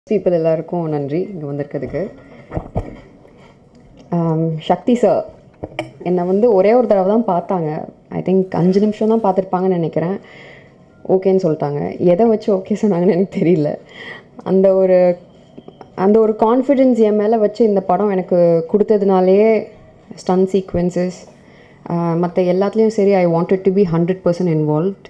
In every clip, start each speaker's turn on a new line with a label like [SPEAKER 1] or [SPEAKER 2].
[SPEAKER 1] people எல்லாருக்கும் நன்றி இங்கே வந்திருக்கிறதுக்கு ஆம், சக்தி சார் என்னை வந்து ஒரே ஒரு தடவை தான் பார்த்தாங்க ஐ திங்க் அஞ்சு நிமிஷம் தான் பார்த்துருப்பாங்கன்னு நினைக்கிறேன் ஓகேன்னு சொல்லிட்டாங்க எதை வச்சு ஓகே சொன்னாங்கன்னு எனக்கு தெரியல அந்த ஒரு அந்த ஒரு கான்ஃபிடென்ஸ் என் மேலே வச்சு இந்த படம் எனக்கு கொடுத்ததுனாலே ஸ்டன் சீக்வென்சஸ் மற்ற எல்லாத்துலேயும் சரி I wanted to be hundred percent involved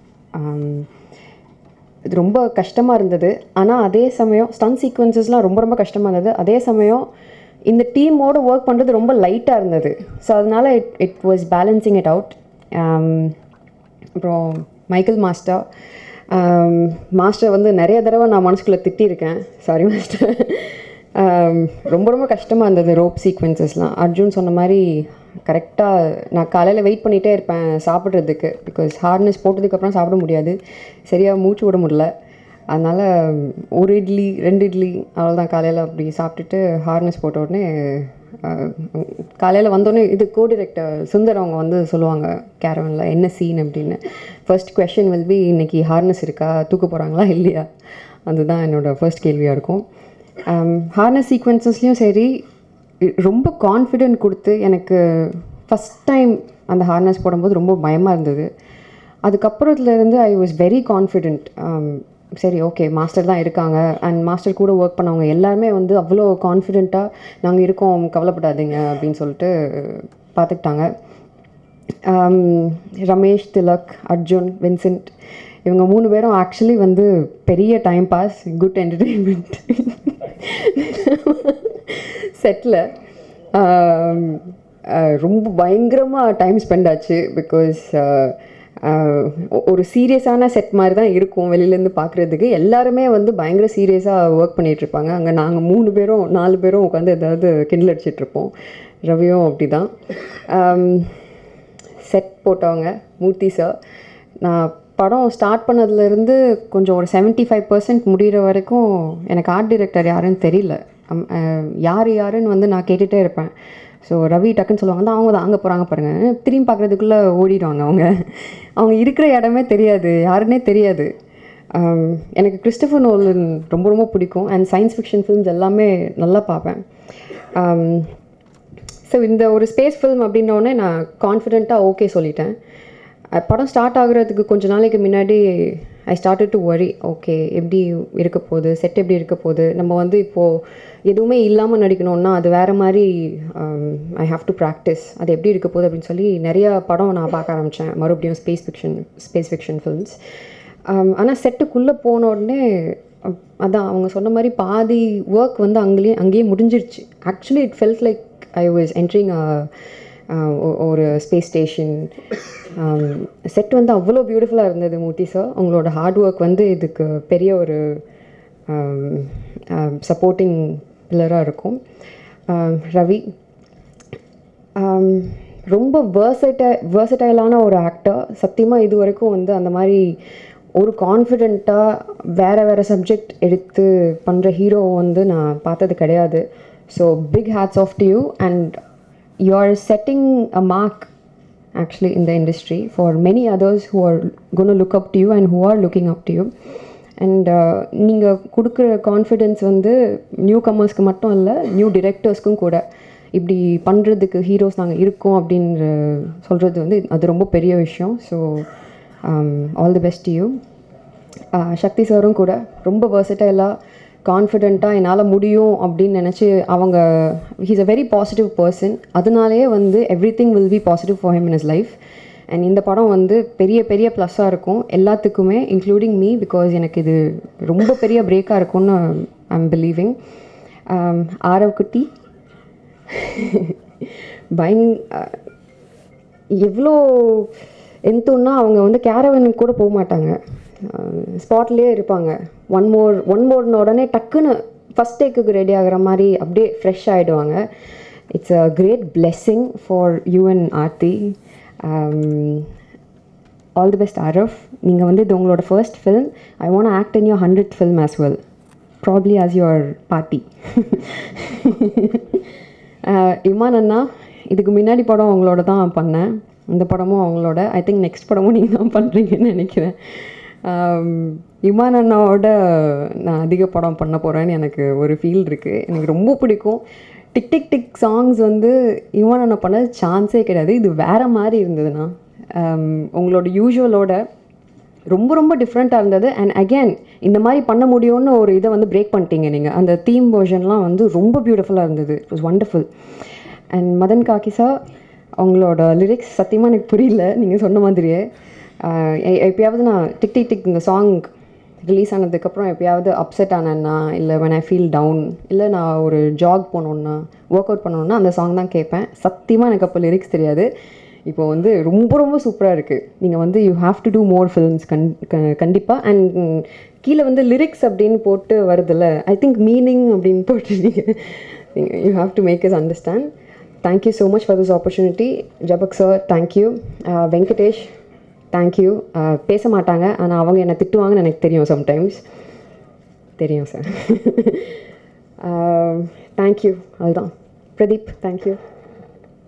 [SPEAKER 1] இது ரொம்ப கஷ்டமாக இருந்தது ஆனால் அதே சமயம் ஸ்டன் சீக்வன்சஸ்லாம் ரொம்ப ரொம்ப கஷ்டமாக இருந்தது அதே சமயம் இந்த டீமோடு ஒர்க் பண்ணுறது ரொம்ப லைட்டாக இருந்தது ஸோ அதனால் it it was balancing it out அப்புறம் மைக்கேல் மாஸ்டர் மாஸ்டர் வந்து நிறைய தடவை நான் மனசுக்குள்ளே திட்டியிருக்கேன் சாரி மாஸ்டர் ரொம்ப ரொம்ப கஷ்டமாக இருந்தது ரோப் சீக்வன்சஸ்லாம் அர்ஜுன் சொன்ன மாதிரி கரெக்டாக நான் காலையில் வெயிட் பண்ணிகிட்டே இருப்பேன் சாப்பிட்றதுக்கு பிகாஸ் ஹார்னஸ் போட்டதுக்கப்புறம் சாப்பிட முடியாது சரியாக மூச்சு விட முடியல அதனால் ஒரு இட்லி ரெண்டு இட்லி அவ்வளோதான் காலையில் அப்படி சாப்பிட்டுட்டு ஹார்னஸ் போட்ட உடனே காலையில் வந்தோடனே இது கோ டிரெக்டர் சுந்தர் அவங்க வந்து சொல்லுவாங்க கேரவனில் என்ன சீன் அப்படின்னு ஃபர்ஸ்ட் கொஷின் வில் பி இன்னைக்கு ஹார்னஸ் இருக்கா தூக்க போகிறாங்களா இல்லையா அதுதான் என்னோடய ஃபர்ஸ்ட் கேள்வியாக இருக்கும் ஹார்னஸ் சீக்வன்சஸ்லேயும் சரி இ- ரொம்ப கான்ஃபிடென்ட் கொடுத்து எனக்கு ஃபஸ்ட் டைம் அந்த ஹார்னஸ் போடும்போது ரொம்ப பயமாக இருந்தது அதுக்கப்புறத்துலேருந்து ஐ வாஸ் வெரி கான்ஃபிடென்ட் சரி ஓகே மாஸ்டர் தான் இருக்காங்க அண்ட் மாஸ்டர் கூட ஒர்க் பண்ணவங்க எல்லாருமே வந்து அவ்வளோ கான்ஃபிடென்ட்டாக நாங்கள் இருக்கோம் கவலைப்படாதீங்க அப்படின்னு சொல்லிட்டு பார்த்துக்கிட்டாங்க ஆம், ரமேஷ் திலக் அர்ஜுன் வின்சென்ட் இவங்க மூணு பேரும் ஆக்சுவலி வந்து பெரிய டைம் பாஸ் குட் என்டர்டெயின்மெண்ட் செட்டில் ரொம்ப பயங்கரமாக டைம் ஸ்பெண்ட் ஆச்சு பிகாஸ் ஒரு சீரியஸான செட் மாதிரி தான் இருக்கும் வெளியிலேருந்து பார்க்குறதுக்கு எல்லாருமே வந்து பயங்கர சீரியஸாக ஒர்க் பண்ணிகிட்ருப்பாங்க அங்கே நாங்கள் மூணு பேரும் நாலு பேரும் உட்காந்து ஏதாவது கிண்டல் அடிச்சிட்ருப்போம் ரவியும் அப்படி தான் செட் போட்டவங்க மூர்த்தி சார் நான் படம் ஸ்டார்ட் பண்ணதுலேருந்து கொஞ்சம் ஒரு 75% ஃபைவ் பர்சன்ட் முடிகிற வரைக்கும் எனக்கு ஆர்ட் டைரக்டர் யாருன்னு தெரியல அம், அஹ், யார் யாருன்னு வந்து நான் கேட்டுகிட்டே இருப்பேன் ஸோ ரவி டக்குன்னு சொல்லுவாங்க தான் அவங்க தான் அங்கே போகிறாங்க பாருங்கள் திரும்பி பார்க்குறதுக்குள்ளே ஓடிடுவாங்க அவங்க அவங்க இருக்கிற இடமே தெரியாது யாருன்னே தெரியாது ஆம், எனக்கு கிறிஸ்டபர் நோலன் ரொம்ப ரொம்ப பிடிக்கும் அண்ட் சயின்ஸ் ஃபிக்ஷன் ஃபிலிம்ஸ் எல்லாமே நல்லா பார்ப்பேன் ஆம், ஸோ இந்த ஒரு ஸ்பேஸ் ஃபில்ம் அப்படின்னோடனே நான் கான்ஃபிடெண்ட்டாக ஓகே சொல்லிட்டேன் அஹ் படம் ஸ்டார்ட் ஆகுறதுக்கு கொஞ்ச நாளைக்கு முன்னாடி I started to worry okay எப்படி இருக்க போகுது செட் எப்படி இருக்க போகுது நம்ம வந்து இப்போது எதுவுமே இல்லாமல் நடிக்கணும்னா அது வேறு மாதிரி ஐ ஹாவ் டு ப்ராக்டிஸ் அது எப்படி இருக்க போகுது அப்படின்னு சொல்லி நிறைய படம் நான் பார்க்க ஆரம்பித்தேன் மறுபடியும் space fiction space fiction films ஆனால் செட்டுக்குள்ளே போன உடனே அப்- அதான் அவங்க சொன்ன மாதிரி பாதி ஒர்க் வந்து அங்கேயே அங்கேயே முடிஞ்சிருச்சு actually it felt like I was entering ஒரு ஸ்பேஸ் ஸ்டேஷன் செட் வந்து அவ்வளோ பியூட்டிஃபுல்லாக இருந்தது மூர்த்தி சார் உங்களோட ஹார்ட் ஒர்க் வந்து இதுக்கு பெரிய ஒரு சப்போர்ட்டிங் பில்லராக இருக்கும் ஆம், ரவி ஆம், ரொம்ப வேர்சட்டை வேர்சடைலான ஒரு ஆக்டர் சத்தியமாக இது வரைக்கும் வந்து அந்த மாதிரி ஒரு கான்ஃபிடெண்ட்டாக வேறு வேறு சப்ஜெக்ட் எடுத்து பண்ணுற ஹீரோ வந்து நான் பார்த்தது கிடையாது so big hats off to you and you are setting a mark actually in the industry for many others who are going to look up to you and who are looking up to you and நீங்கள் கொடுக்குற confidence வந்து new கமர்ஸ்க்கு மட்டும் இல்லை new டிரெக்டர்ஸ்க்கும் கூட இப்படி பண்ணுறதுக்கு heroes நாங்கள் இருக்கோம் அப்படின்ற சொல்கிறது வந்து அது ரொம்ப பெரிய விஷயம் so all the best you Sakthi சாரும் கூட ரொம்ப versatile-ஆ கான்ஃபிடெண்ட்டாக என்னால் முடியும் அப்படின்னு நினச்சி அவங்க he's a very positive person அதனாலேயே வந்து everything will be positive for him in his life and இந்த படம் வந்து பெரிய பெரிய ப்ளஸ்ஸாக இருக்கும் எல்லாத்துக்குமே இன்க்ளூடிங் மீ பிகாஸ் எனக்கு இது ரொம்ப பெரிய பிரேக்காக இருக்கும்னு ஐ எம் பிலீவிங் ஆரவ் குட்டி பயங் எவ்வளோ எந்தோன்னா அவங்க வந்து கேரவனுக்கு கூட போக மாட்டாங்க ஸ்பாட்லேயே இருப்பாங்க ஒன் மோர் ஒன் மோர்னு உடனே டக்குன்னு ஃபஸ்ட் டேக்குக்கு ரெடி ஆகுற மாதிரி அப்படியே ஃப்ரெஷ் ஆகிடுவாங்க it's a great blessing for you and Aarthi all the best ஆரஃப் நீங்கள் வந்து இது உங்களோட first film I want act in your hundred film as well probably as your party Imman அண்ணா இதுக்கு முன்னாடி படம் அவங்களோட தான் பண்ணேன் இந்த படமும் அவங்களோட ஐ திங்க் நெக்ஸ்ட் படமும் நீங்கள் தான் பண்ணுறீங்கன்னு நினைக்கிறேன் இமான் அண்ணாவோட நான் அதிக படம் பண்ண போகிறேன்னு எனக்கு ஒரு ஃபீல் இருக்குது எனக்கு ரொம்ப பிடிக்கும் டிக் டிக் டிக் சாங்ஸ் வந்து இமான் அண்ணா பண்ண சான்ஸே கிடையாது இது வேறு மாதிரி இருந்ததுண்ணா Um, உங்களோட யூஷுவலோட ரொம்ப ரொம்ப டிஃப்ரெண்ட்டாக இருந்தது அண்ட் அகேன் இந்த மாதிரி பண்ண முடியும்னு ஒரு இதை வந்து பிரேக் பண்ணிட்டீங்க நீங்கள் அந்த தீம் வெர்ஷன்லாம் வந்து ரொம்ப பியூட்டிஃபுல்லாக இருந்தது it was wonderful and Madhan காக்கிசா அவங்களோட லிரிக்ஸ் சத்தியமாக எனக்கு புரியல நீங்கள் சொன்ன மாதிரியே ஆஹ் எ- எப்பயாவது நான் டிக் டிக் டிக் இந்த சாங் ரிலீஸ் ஆனதுக்கப்புறம் எப்பயாவது அப்செட் ஆனேன்னா இல்லை when ஐ ஃபீல் டவுன் இல்லை நான் ஒரு ஜாக் போனோன்னா ஒர்க் அவுட் பண்ணணுன்னா அந்த சாங் தான் கேட்பேன் சத்தியமாக எனக்கு அப்போ லிரிக்ஸ் தெரியாது இப்போ வந்து ரொம்ப ரொம்ப சூப்பராக இருக்குது நீங்கள் வந்து you have to do more films கண் க- கண்டிப்பாக அண்ட் கீழே வந்து லிரிக்ஸ் அப்படின்னு போட்டு வருதுல்ல ஐ திங்க் மீனிங் அப்படின்னு போட்டு நீங்கள் you have to make is understand thank you so much for this opportunity ஜபக் சார் தேங்க்யூ வெங்கடேஷ் தேங்க்யூ பேச மாட்டாங்க ஆனால் அவங்க என்னை திட்டுவாங்கன்னு எனக்கு தெரியும் சம்டைம்ஸ் தெரியும் சார் தேங்க்யூ அதுதான் பிரதீப் தேங்க்யூ